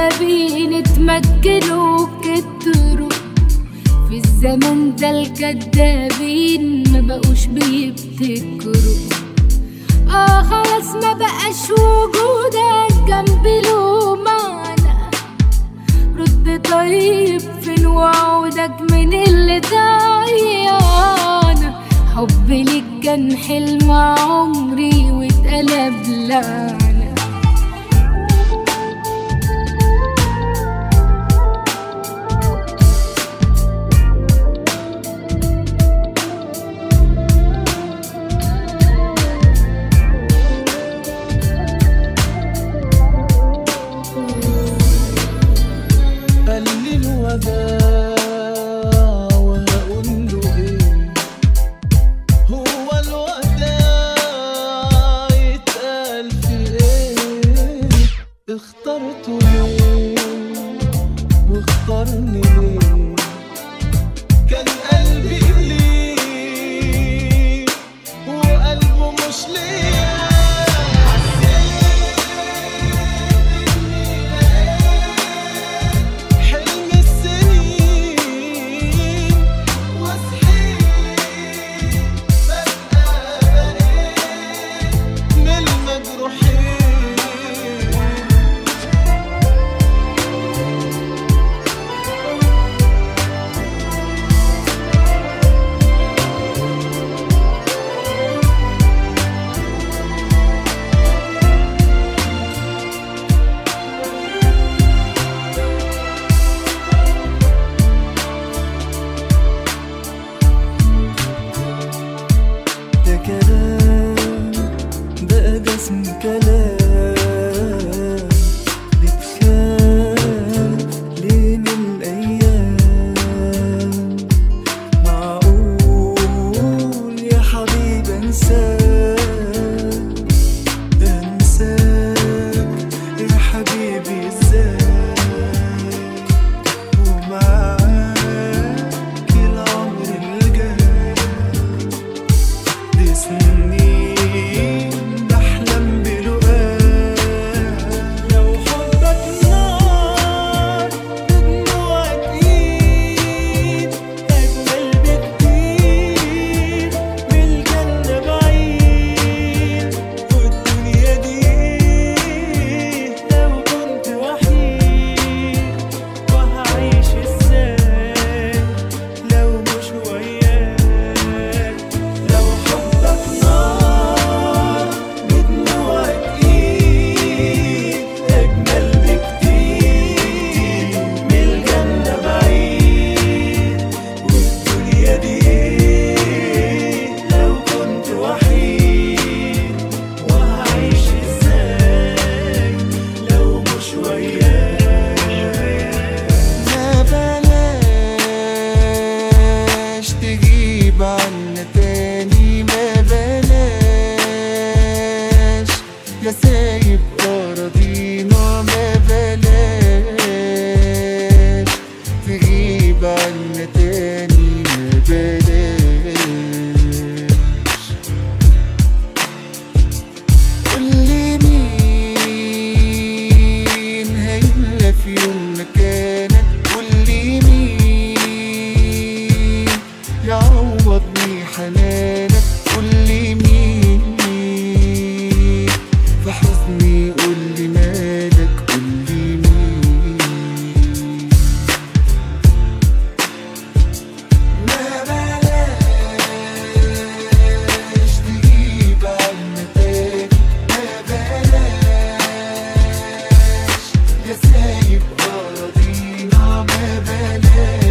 كدابين اتمكنوا وكتروا في الزمن ده الكدابين ما بقوش بيبتكروا اه خلاص ما بقاش وجودك جنبي له معنى رد طيب فين وعودك من اللي ضيعنا حبي ليك كان حلم عمري واتقلب لعنة قال لي الوداع وهقول له ايه هو الوداع يتقال في ايه اخترته ليه واختارني ليه كان قلبي ليه وقلبه مش ليه حلم السنين وصحيت ببقى بريء من المجروحين ده كلام بقى ده اسم كلام بتخاف ليه من الأيام معقول يا حبيبي انساك انساك يا حبيبي ازاي ومعاك العمر الجاي دي سنين بحلم بلقاك لو حبك نار بدموعك ايد اجمل بكتير من الجنة بعيد والدنيا دي لو كنت وحيد وهعيش ازاي لو مش وياك لو حبك نار بدموعك ايد اجمل بكتير من الجنة بعيد والدنيا دي لو كنت وحيد وهعيش ازاي لو مش وياك ما بلاش تجيب عنا تاني ما بلاش يا سايب أراضينا ما بلاش تجيب عنا تاني ما بلاش قولي مين هيملى في يوم مكانك قولي مين يعوضني حنانك قولي مين في حزني قولي مالك قولي مين ما بلاش تجيب عنا تاني ما بلاش يا سايب أراضينا ما بلاش